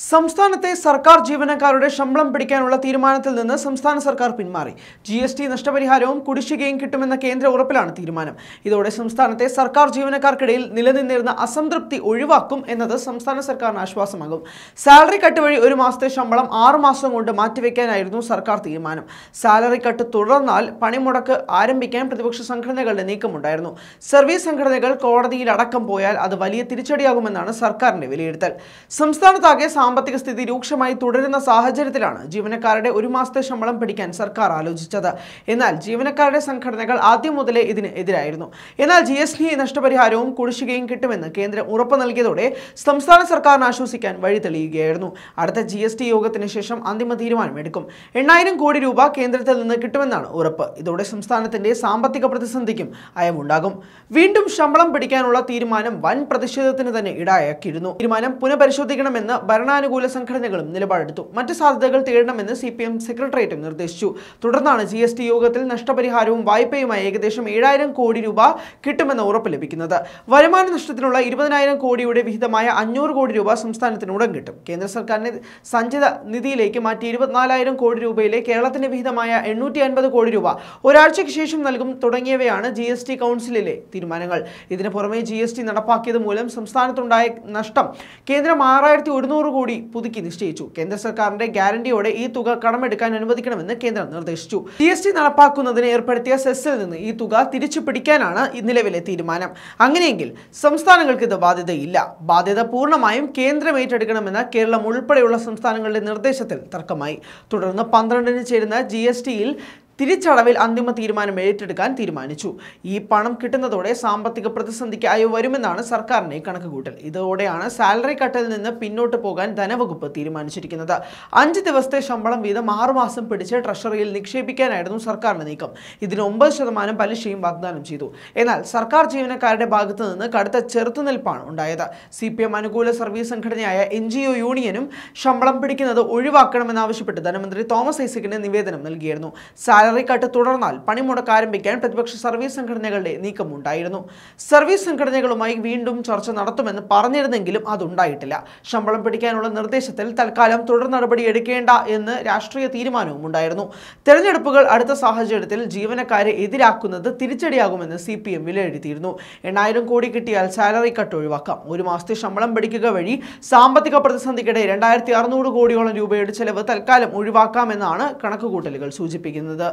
സംസ്ഥാനത്തെ സർക്കാർ ജീവനക്കാരുടെ ശമ്പളം പിടിക്കാനുള്ള തീരുമാനത്തിൽ നിന്ന് സംസ്ഥാന സർക്കാർ പിന്മാറി ജി എസ് ടി നഷ്ടപരിഹാരവും കുടിശ്ശികയും കിട്ടുമെന്ന കേന്ദ്ര ഉറപ്പിലാണ് തീരുമാനം ഇതോടെ സംസ്ഥാനത്തെ സർക്കാർ ജീവനക്കാർക്കിടയിൽ നിലനിന്നിരുന്ന അസംതൃപ്തി ഒഴിവാക്കും എന്നത് സംസ്ഥാന സർക്കാരിന് ആശ്വാസമാകും സാലറി കട്ട് വഴി ഒരു മാസത്തെ ശമ്പളം ആറു മാസം കൊണ്ട് മാറ്റിവെക്കാനായിരുന്നു സർക്കാർ തീരുമാനം സാലറി കട്ട് തുടർന്നാൽ പണിമുടക്ക് ആരംഭിക്കാൻ പ്രതിപക്ഷ സംഘടനകളുടെ നീക്കമുണ്ടായിരുന്നു സർവീസ് സംഘടനകൾ കോടതിയിൽ അടക്കം പോയാൽ അത് വലിയ തിരിച്ചടിയാകുമെന്നാണ് സർക്കാരിന്റെ വിലയിരുത്തൽ സംസ്ഥാനത്താകെ സാമ്പത്തിക സ്ഥിതി രൂക്ഷമായി തുടരുന്ന സാഹചര്യത്തിലാണ് ജീവനക്കാരുടെ ഒരു മാസത്തെ ശമ്പളം പിടിക്കാൻ സർക്കാർ ആലോചിച്ചത് എന്നാൽ ജീവനക്കാരുടെ സംഘടനകൾ ആദ്യം മുതലേ ഇതിന് എതിരായിരുന്നു എന്നാൽ ജി എസ് ടി നഷ്ടപരിഹാരവും കുടിശ്ശികയും കിട്ടുമെന്ന് കേന്ദ്രം ഉറപ്പ് നൽകിയതോടെ സംസ്ഥാന സർക്കാരിന് ആശ്വസിക്കാൻ വഴി തെളിയുകയായിരുന്നു അടുത്ത ജി എസ് ടി യോഗത്തിന് ശേഷം അന്തിമ തീരുമാനമെടുക്കും എണ്ണായിരം കോടി രൂപ കേന്ദ്രത്തിൽ നിന്ന് കിട്ടുമെന്നാണ് ഉറപ്പ് ഇതോടെ സംസ്ഥാനത്തിന്റെ സാമ്പത്തിക പ്രതിസന്ധിക്കും അയവുണ്ടാകും വീണ്ടും ശമ്പളം പിടിക്കാനുള്ള തീരുമാനം വൻ പ്രതിഷേധത്തിന് തന്നെ ഇടയാക്കിയിരുന്നു തീരുമാനം പുനഃപരിശോധിക്കണമെന്ന് ഭരണാനുകൂല സംഘടനകളും നിലപാടെടുത്തു മറ്റ് സാധ്യതകൾ തേടണമെന്ന് സി പി എം സെക്രട്ടേറിയറ്റും നിർദ്ദേശിച്ചു തുടർന്നാണ് ജി എസ് ടി യോഗത്തിൽ നഷ്ടപരിഹാരവും വായ്പയുമായി ഏകദേശം ഏഴായിരം കോടി രൂപ കിട്ടുമെന്ന ഉറപ്പ് ലഭിക്കുന്നത് വരുമാന നഷ്ടത്തിനുള്ള ഇരുപതിനായിരം കോടിയുടെ വിഹിതമായ അഞ്ഞൂറ് കോടി രൂപ സംസ്ഥാനത്തിന് ഉടൻ കിട്ടും കേന്ദ്ര സർക്കാരിന്റെ സഞ്ചിത നിധിയിലേക്ക് മാറ്റി ഇരുപത്തിനാലായിരം കോടി രൂപയിലെ കേരളത്തിന്റെ വിഹിതമായ എണ്ണൂറ്റി അൻപത് കോടി രൂപ ഒരാഴ്ചയ്ക്ക് ശേഷം നൽകും തുടങ്ങിയവയാണ് ജി എസ് ടി കൗൺസിലിലെ തീരുമാനങ്ങൾ ഇതിന് പുറമെ ജി എസ് ടി നടപ്പാക്കിയത് മൂലം സംസ്ഥാനത്തുണ്ടായ നഷ്ടം കേന്ദ്രം ആറായിരത്തി ഒരുന്നൂറ് കോടി പുതുക്കി നിശ്ചയിച്ചു കേന്ദ്ര സർക്കാരിന്റെ ഗ്യാരണ്ടിയോടെ ഈ തുക കടമെടുക്കാൻ അനുവദിക്കണമെന്ന് കേന്ദ്രം നിർദ്ദേശിച്ചു ജി എസ് ടി നടപ്പാക്കുന്നതിന് ഏർപ്പെടുത്തിയ സെസ്സിൽ നിന്ന് ഈ തുക തിരിച്ചു പിടിക്കാനാണ് ഈ നിലവിലെ തീരുമാനം അങ്ങനെയെങ്കിൽ സംസ്ഥാനങ്ങൾക്ക് ഇത് ബാധ്യതയില്ല ബാധ്യത പൂർണ്ണമായും കേന്ദ്രം ഏറ്റെടുക്കണമെന്ന കേരളം ഉൾപ്പെടെയുള്ള സംസ്ഥാനങ്ങളുടെ നിർദ്ദേശത്തിൽ തർക്കമായി തുടർന്ന് പന്ത്രണ്ടിന് ചേരുന്ന ജി എസ് ടിയിൽ തിരിച്ചടവിൽ അന്തിമ തീരുമാനം ഏറ്റെടുക്കാൻ തീരുമാനിച്ചു ഈ പണം കിട്ടുന്നതോടെ സാമ്പത്തിക പ്രതിസന്ധിക്ക് അയവ് വരുമെന്നാണ് സർക്കാരിന്റെ കണക്കുകൂട്ടൽ ഇതോടെയാണ് സാലറി കട്ടിൽ നിന്ന് പിന്നോട്ട് പോകാൻ ധനവകുപ്പ് തീരുമാനിച്ചിരിക്കുന്നത് അഞ്ച് ദിവസത്തെ ശമ്പളം വീതം ആറുമാസം പിടിച്ച് ട്രഷറിയിൽ നിക്ഷേപിക്കാനായിരുന്നു സർക്കാരിന്റെ നീക്കം ഇതിന് ഒമ്പത് ശതമാനം പലിശയും വാഗ്ദാനം ചെയ്തു എന്നാൽ സർക്കാർ ജീവനക്കാരുടെ ഭാഗത്തു നിന്ന് കടുത്ത ചെറുത്തുനിൽപ്പാണ് ഉണ്ടായത് സി പി എം അനുകൂല സർവീസ് സംഘടനയായ എൻ ജി ഒ യൂണിയനും ശമ്പളം പിടിക്കുന്നത് ഒഴിവാക്കണമെന്നാവശ്യപ്പെട്ട് ധനമന്ത്രി തോമസ് ഐസക്കിന് നിവേദനം നൽകിയിരുന്നു സാലറി കട്ട് തുടർന്നാൽ പണിമുടക്ക് ആരംഭിക്കാൻ പ്രതിപക്ഷ സർവീസ് സംഘടനകളുടെ നീക്കമുണ്ടായിരുന്നു സർവീസ് സംഘടനകളുമായി വീണ്ടും ചർച്ച നടത്തുമെന്ന് പറഞ്ഞിരുന്നെങ്കിലും അതുണ്ടായിട്ടില്ല ശമ്പളം പിടിക്കാനുള്ള നിർദ്ദേശത്തിൽ തൽക്കാലം തുടർ നടപടി എടുക്കേണ്ട എന്ന് രാഷ്ട്രീയ തീരുമാനവും ഉണ്ടായിരുന്നു തെരഞ്ഞെടുപ്പുകൾ അടുത്ത സാഹചര്യത്തിൽ ജീവനക്കാരെ എതിരാക്കുന്നത് തിരിച്ചടിയാകുമെന്ന് സി പി എം വിലയിരുത്തിയിരുന്നു എണ്ണായിരം കോടി കിട്ടിയാൽ സാലറി കട്ട് ഒഴിവാക്കാം ഒരു മാസത്തെ ശമ്പളം പിടിക്കുക വഴി സാമ്പത്തിക പ്രതിസന്ധിക്കിടെ രണ്ടായിരത്തി അറുന്നൂറ് കോടിയോളം രൂപയുടെ ചെലവ് തൽക്കാലം ഒഴിവാക്കാമെന്നാണ് കണക്കുകൂട്ടലുകൾ സൂചിപ്പിക്കുന്നത്